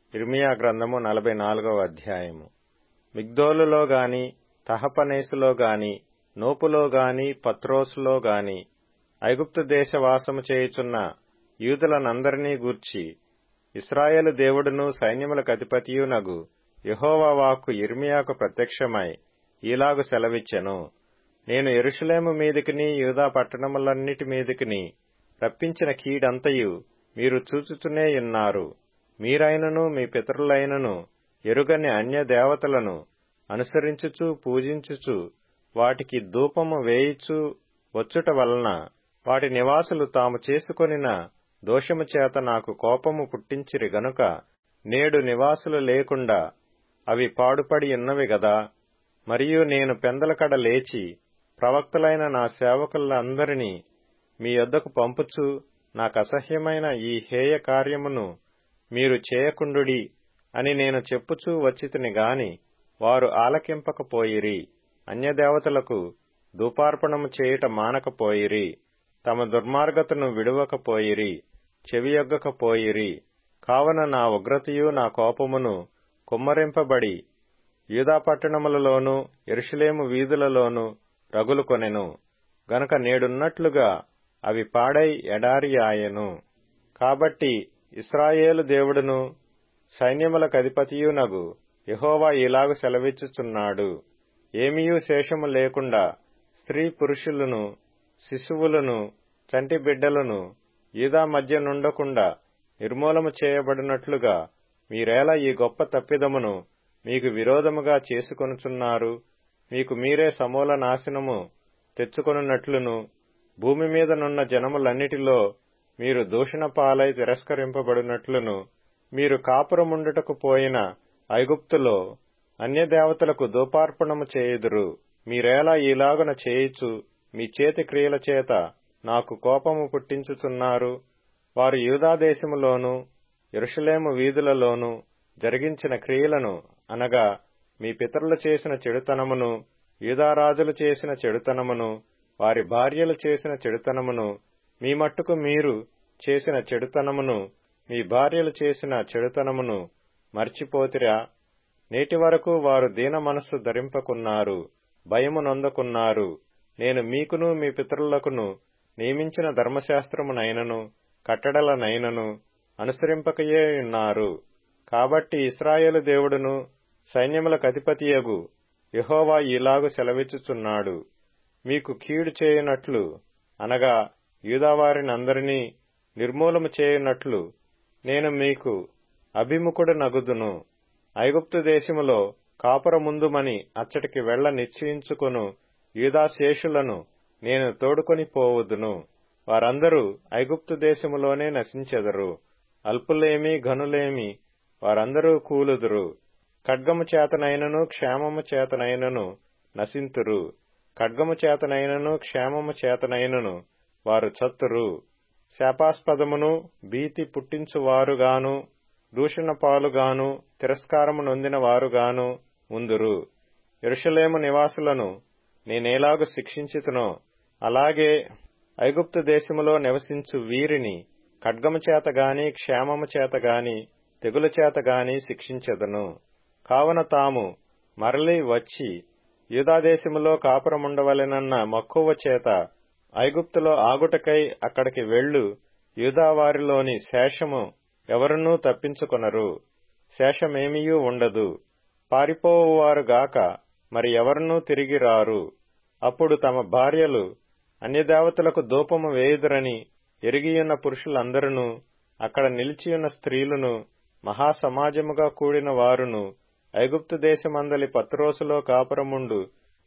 ఇర్మియా గ్రంథము నలభై నాలుగవ అధ్యాయము మిగ్దోలులో గాని తహపనేసులో గాని నోపులో గాని పత్రోసులో గాని ఐగుప్తు దేశ వాసము చేయుచున్న యూదులనందరినీ గూర్చి ఇస్రాయేలు దేవుడును సైన్యములకు అధిపతియునగు యహోవా వాక్కు ఇర్మియాకు ప్రత్యక్షమై ఈలాగు సెలవిచ్చెను నేను ఎరుషులేము మీదికిని యూదా పట్టణములన్నిటి మీదికిని రప్పించిన కీడంతయు మీరు చూచుచునే ఉన్నారు మీరైనను మీ పితరులైనను ఎరుగని అన్య దేవతలను అనుసరించుచు పూజించుచు వాటికి ధూపము వేయిచు వచ్చుట వలన వాటి నివాసులు తాము చేసుకొనిన దోషము చేత నాకు కోపము పుట్టించిరి గనుక నేడు నివాసులు లేకుండా అవి పాడుపడి ఉన్నవి గదా మరియు నేను పెందలకడ లేచి ప్రవక్తలైన నా సేవకులందరినీ మీ యొద్దకు పంపుచు నాకసహ్యమైన ఈ హేయ కార్యమును మీరు చేయకుండుడి అని నేను చెప్పుచూ వచ్చితిని గాని వారు ఆలకింపకపోయిరి అన్యదేవతలకు ధూపార్పణము చేయుట మానకపోయిరి తమ దుర్మార్గతను విడువకపోయిరి చెవియొగ్గకపోయిరి కావున నా ఉగ్రతయు నా కోపమును కుమ్మరింపబడి యూదా పట్టణములలోను ఎరుషులేము వీధులలోను రగులు కొనెను గనుక నేడున్నట్లుగా అవి పాడై ఎడారి ఆయెను కాబట్టి ఇస్రాయేలు దేవుడును సైన్యములకు అధిపతియునగు యహోవా ఇలాగు సెలవిచ్చుచున్నాడు ఏమీయూ శేషము లేకుండా స్త్రీ పురుషులను శిశువులను చంటి బిడ్డలను ఈదా మధ్య నుండకుండా నిర్మూలము చేయబడినట్లుగా మీరేలా ఈ గొప్ప తప్పిదమును మీకు విరోధముగా చేసుకొనుచున్నారు మీకు మీరే సమూల నాశనము తెచ్చుకొనున్నట్లును భూమి మీదనున్న జనములన్నిటిలో మీరు దూషణ పాలై తిరస్కరింపబడినట్లును మీరు కాపురముండుటకు పోయిన ఐగుప్తులో అన్యదేవతలకు దూపార్పణము చేయుదురు మీరేలా ఈలాగున చేయిచు మీ చేతి క్రియల చేత నాకు కోపము పుట్టించుచున్నారు వారు యూదాదేశములోను ఎరుషలేము వీధులలోను జరిగించిన క్రియలను అనగా మీ పితరులు చేసిన చెడుతనమును యూదారాజులు చేసిన చెడుతనమును వారి భార్యలు చేసిన చెడుతనమును మీ మట్టుకు మీరు చేసిన చెడుతనమును మీ భార్యలు చేసిన చెడుతనమును మర్చిపోతిరా నేటి వరకు వారు దీన మనస్సు ధరింపకున్నారు భయము నొందకున్నారు నేను మీకును మీ పితరులకును నియమించిన ధర్మశాస్త్రమునైనను కట్టడలనైనను అనుసరింపకయే ఉన్నారు కాబట్టి ఇస్రాయేలు దేవుడును సైన్యములకు అధిపతియగు యహోవా ఇలాగు సెలవిచ్చుచున్నాడు మీకు కీడు చేయనట్లు అనగా యూదావారినందరినీ నిర్మూలము చేయనట్లు నేను మీకు అభిముఖుడు నగుదును ఐగుప్తు దేశములో కాపురముందుమని అచ్చటికి వెళ్ల నిశ్చయించుకొను యూదాశేషులను నేను తోడుకొని పోవదును వారందరూ ఐగుప్తు దేశములోనే నశించెదరు అల్పులేమి ఘనులేమి వారందరూ కూలుదురు ఖడ్గము చేతనైనను క్షేమము చేతనైనను నశింతురు ఖడ్గము చేతనైనను క్షేమము చేతనైనను వారు చత్తురు శాపాస్పదమును భీతి పుట్టించువారుగాను దూషణ పాలుగాను తిరస్కారము నొందిన వారుగాను ఉందురు ఎరుషలేము నివాసులను నేనేలాగు శిక్షించుతునో అలాగే ఐగుప్తు దేశములో నివసించు వీరిని ఖడ్గము చేతగాని క్షేమము చేతగాని తెగుల చేతగాని శిక్షించెదను కావున తాము మరలి వచ్చి యూదాదేశములో కాపురముండవలెనన్న మక్కువ చేత ఐగుప్తులో ఆగుటకై అక్కడికి వెళ్ళు యూదావారిలోని శేషము ఎవరునూ తప్పించుకొనరు శేషమేమియూ ఉండదు పారిపోవువారుగాక మరి ఎవరునూ తిరిగి రారు అప్పుడు తమ భార్యలు అన్యదేవతలకు దూపము వేయుదురని ఎరిగియున్న పురుషులందరూ అక్కడ నిలిచియున్న స్త్రీలను మహాసమాజముగా కూడిన వారును ఐగుప్తు దేశమందలి పత్రోసులో కాపురముండు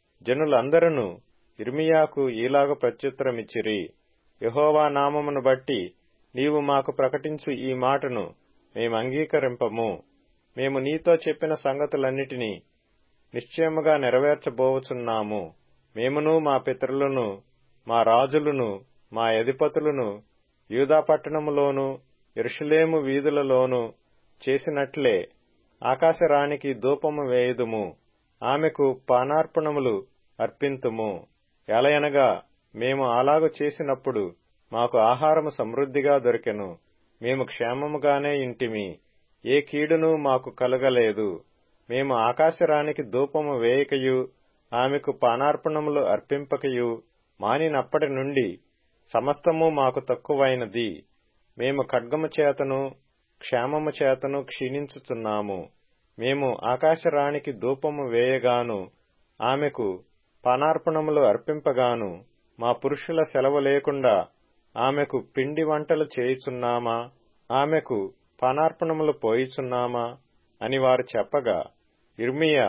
జనులందరూ ఇర్మియాకు ఈలాగ ప్రత్యుత్తరమిచ్చిరి యహోవా నామమును బట్టి నీవు మాకు ప్రకటించు ఈ మాటను మేమంగీకరింపము మేము నీతో చెప్పిన సంగతులన్నిటినీ నిశ్చయముగా నెరవేర్చబోవుచున్నాము మేమును మా పితరులను మా రాజులను మా అధిపతులను యూదా పట్టణములోను ఎరుషులేము వీధులలోను చేసినట్లే ఆకాశరాణికి ధూపము వేయుదుము ఆమెకు పానార్పణములు అర్పింతుము ఎలయనగా మేము అలాగు చేసినప్పుడు మాకు ఆహారము సమృద్ధిగా దొరికెను మేము క్షేమముగానే ఇంటిమి ఏ కీడును మాకు కలుగలేదు మేము ఆకాశరానికి ధూపము వేయకయు ఆమెకు పానార్పణములు అర్పింపకయు మానినప్పటి నుండి సమస్తము మాకు తక్కువైనది మేము ఖడ్గము చేతను క్షేమము చేతను క్షీణించుచున్నాము మేము ఆకాశరాణికి ధూపము వేయగాను ఆమెకు పానార్పణములు అర్పింపగాను మా పురుషుల సెలవు లేకుండా ఆమెకు పిండి వంటలు చేయుచున్నామా ఆమెకు పానార్పణములు పోయిచున్నామా అని వారు చెప్పగా ఇర్మియా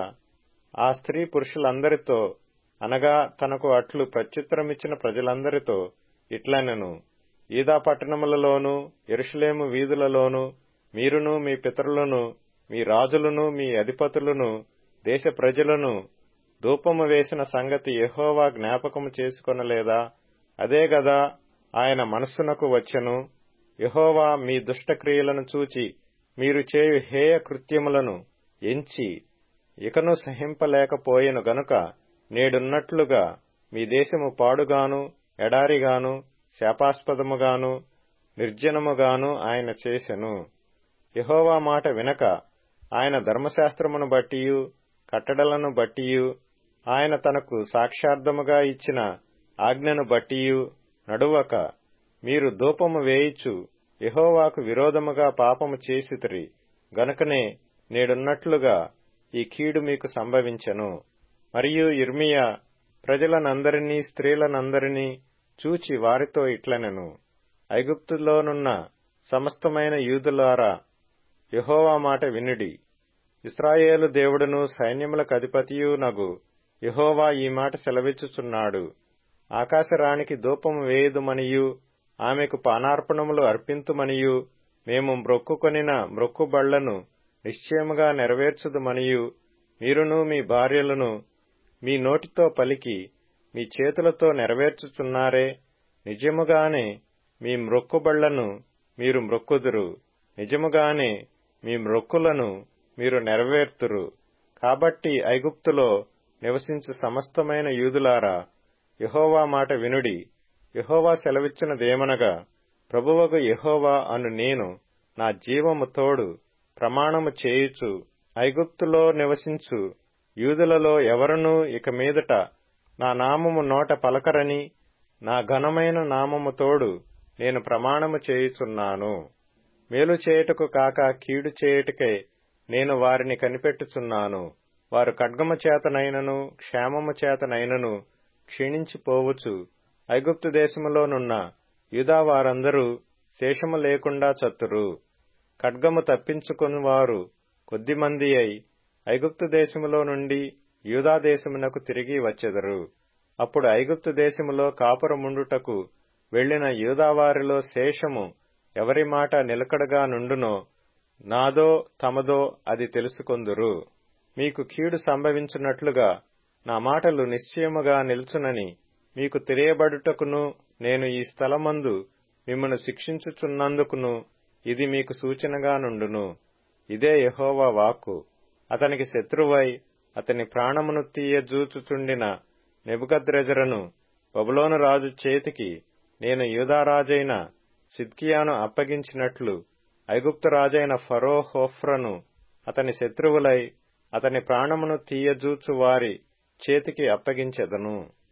ఆ స్త్రీ పురుషులందరితో అనగా తనకు అట్లు ప్రత్యుత్తరమిచ్చిన ప్రజలందరితో ఇట్లనెను ఈదా పట్టణములలోను ఎరుషులేము వీధులలోను మీరును మీ పితరులను మీ రాజులను మీ అధిపతులను దేశ ప్రజలను ధూపము వేసిన సంగతి యహోవా జ్ఞాపకము చేసుకొనలేదా అదే గదా ఆయన మనస్సునకు వచ్చెను యహోవా మీ దుష్టక్రియలను చూచి మీరు చేయు హేయ కృత్యములను ఎంచి ఇకను సహింపలేకపోయెను గనుక నేడున్నట్లుగా మీ దేశము పాడుగాను ఎడారిగాను శాపాస్పదముగాను నిర్జనముగాను ఆయన చేసెను యహోవా మాట వినక ఆయన ధర్మశాస్త్రమును బట్టియు కట్టడలను బట్టియు ఆయన తనకు సాక్షార్థముగా ఇచ్చిన ఆజ్ఞను బట్టియు నడువక మీరు ధూపము వేయిచు యహోవాకు విరోధముగా పాపము చేసితిరి గనుకనే నేడున్నట్లుగా ఈ కీడు మీకు సంభవించెను మరియు ఇర్మియా ప్రజలనందరినీ స్త్రీలనందరినీ చూచి వారితో ఇట్లనెను ఐగుప్తులోనున్న సమస్తమైన యూదులారా యహోవా మాట వినుడి ఇస్రాయేలు దేవుడును సైన్యములకు అధిపతియు నగు యహోవా ఈ మాట సెలవిచ్చుచున్నాడు ఆకాశరాణికి ధూపము వేయుదుమనియు ఆమెకు పానార్పణములు అర్పింతుమనియు మేము మ్రొక్కుకొనిన మ్రొక్కుబళ్లను నిశ్చయముగా నెరవేర్చుదుమనియు మీరును మీ భార్యలను మీ నోటితో పలికి మీ చేతులతో నెరవేర్చుచున్నారే నిజముగానే మీ మ్రొక్కుబళ్లను మీరు మ్రొక్కుదురు నిజముగానే మీ మ్రొక్కులను మీరు నెరవేర్తురు కాబట్టి ఐగుప్తులో నివసించు సమస్తమైన యూదులారా యహోవా మాట వినుడి యహోవా సెలవిచ్చినదేమనగా ప్రభువగు యహోవా అను నేను నా జీవము తోడు ప్రమాణము చేయుచు ఐగుప్తులో నివసించు యూదులలో ఎవరునూ ఇక మీదట నా నామము నోట పలకరని నా ఘనమైన నామము తోడు నేను ప్రమాణము చేయుచున్నాను మేలు చేయుటకు కాక కీడు చేయుటకై నేను వారిని కనిపెట్టుచున్నాను వారు ఖడ్గము చేతనైనను క్షేమము చేతనైనను క్షీణించిపోవచ్చు ఐగుప్తు దేశములోనున్న యూదా వారందరూ శేషము లేకుండా చత్తురు ఖడ్గము తప్పించుకుని వారు కొద్దిమంది అయి ఐగుప్తు దేశములో నుండి యూదా దేశమునకు తిరిగి వచ్చెదరు అప్పుడు ఐగుప్తు దేశములో కాపురముండుటకు వెళ్లిన యూదావారిలో శేషము ఎవరి మాట నిలకడగా నుండునో నాదో తమదో అది తెలుసుకొందురు మీకు కీడు సంభవించున్నట్లుగా నా మాటలు నిశ్చయముగా నిలుచునని మీకు తెలియబడుటకును నేను ఈ స్థలమందు మిమ్మను శిక్షించుచున్నందుకును ఇది మీకు సూచనగా నుండును ఇదే యహోవా వాక్కు అతనికి శత్రువై అతని ప్రాణమును తీయజూచుచుండిన నెబుకద్రెజరను బబులోను రాజు చేతికి నేను యూదారాజైన సిద్కియాను అప్పగించినట్లు ఐగుప్తు రాజైన ఫరో హోఫ్రను అతని శత్రువులై అతని ప్రాణమును తీయజూచు వారి చేతికి అప్పగించెదను